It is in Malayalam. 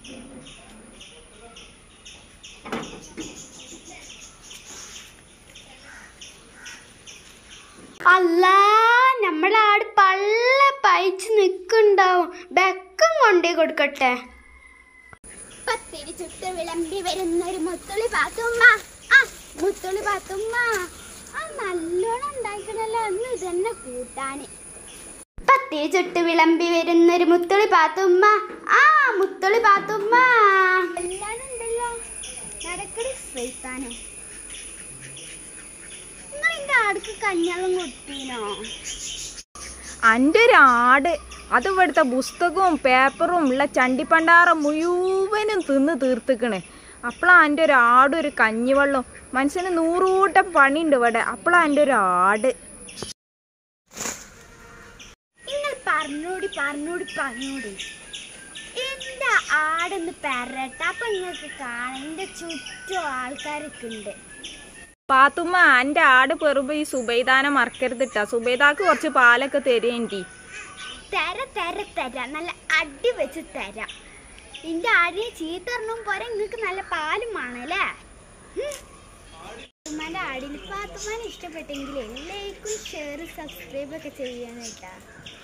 അല്ല നമ്മളെ ആട് പള്ള പയച്ച് നിൽക്കുണ്ടാവും ബെക്കം കൊണ്ടേ കൊടുക്കട്ടെ പത്തിരി ചുട്ട് വിളമ്പി വരുന്നൊരു മുത്തുളി പാത്തുമ്മ ആ മുത്തുളി പാത്തുമ്മ ആ നല്ലോണം ഉണ്ടാക്കണല്ലോ അന്ന് ഇതന്നെ കൂട്ടാന് പത്തിരി ചുട്ട് വിളമ്പി വരുന്നൊരു മുത്തുളി പാത്തുമ്മ ആ മുത്തുളി പാത്തുമ്മ എല്ലാരും ഉണ്ടല്ലോ നടക്കടി ശ്രീത്താനെ നിങ്ങൾ എന്റെ ആടുക്ക് കഞ്ഞാളം കൊടുത്തീനോ എൻ്റെ ഒരു ആട് അത് ഇവിടുത്തെ പുസ്തകവും പേപ്പറും ഉള്ള ചണ്ടിപ്പണ്ടാറം മുഴുവനും തിന്ന് തീർത്തിക്കണ് അപ്പോഴാ എൻ്റെ ഒരു ആട് ഒരു കഞ്ഞിവെള്ളം മനുഷ്യന് നൂറൂട്ടം പണിയുണ്ട് ഇവിടെ അപ്പോഴാ എൻ്റെ ഒരു ആട് നിങ്ങൾ പറഞ്ഞോടി പറഞ്ഞോടി പറഞ്ഞോടി എന്റെ ആടെന്ന് പെരട്ട അപ്പൊ നിങ്ങൾക്ക് കാണാൻ എന്റെ ചുറ്റും ആൾക്കാരൊക്കെ ഉണ്ട് പാത്തുമ്മ എൻ്റെ ആട് പെറുമ്പോൾ ഈ സുബൈദാനെ മറക്കരുതിട്ടാ സുബൈദാക്ക് കുറച്ച് പാലൊക്കെ തരേണ്ടി തര തര തര നല്ല അടി വെച്ച് തരാം എന്റെ ആടിനെ ചീത്തറിനും പോരെ നിങ്ങൾക്ക് നല്ല പാലും വേണല്ലേ പാത്തുമ്മാന്റെ ആടിന് പാത്തുമ്മാനെ ഇഷ്ടപ്പെട്ടെങ്കിൽ എല്ലാവർക്കും ഷെയർ സബ്സ്ക്രൈബ് ഒക്കെ ചെയ്യാനായിട്ടാ